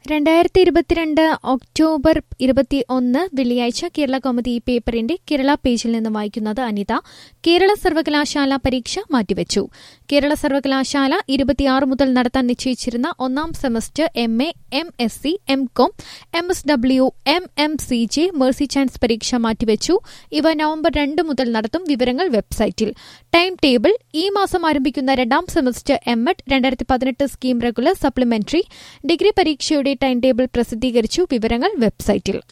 രണ്ടായിരത്തി ഇരുപത്തിരണ്ട് ഒക്ടോബർ ഇരുപത്തി ഒന്ന് വെള്ളിയാഴ്ച കേരള കൗമുദി പേപ്പറിന്റെ കേരള പേജിൽ നിന്ന് വായിക്കുന്നത് അനിത കേരള സർവകലാശാല പരീക്ഷ മാറ്റിവെച്ചു കേരള സർവകലാശാല ഇരുപത്തിയാറ് മുതൽ നടത്താൻ നിശ്ചയിച്ചിരുന്ന ഒന്നാം semester M A M S C M com M S W M M C J mercy chance പരീക്ഷ മാറ്റിവെച്ചു ഇവ നവംബർ രണ്ട് മുതൽ നടത്തും വിവരങ്ങൾ വെബ്സൈറ്റിൽ ടൈം ടേബിൾ ഈ മാസം ആരംഭിക്കുന്ന രണ്ടാം സെമസ്റ്റർ എം എഡ് രണ്ടായിരത്തി പതിനെട്ട് സ്കീം റെഗുലർ സപ്ലിമെന്ററി ഡിഗ്രി പരീക്ഷയുടെ ടൈം ടേബിൾ പ്രസിദ്ധീകരിച്ചു വിവരങ്ങൾ വെബ്സൈറ്റിൽ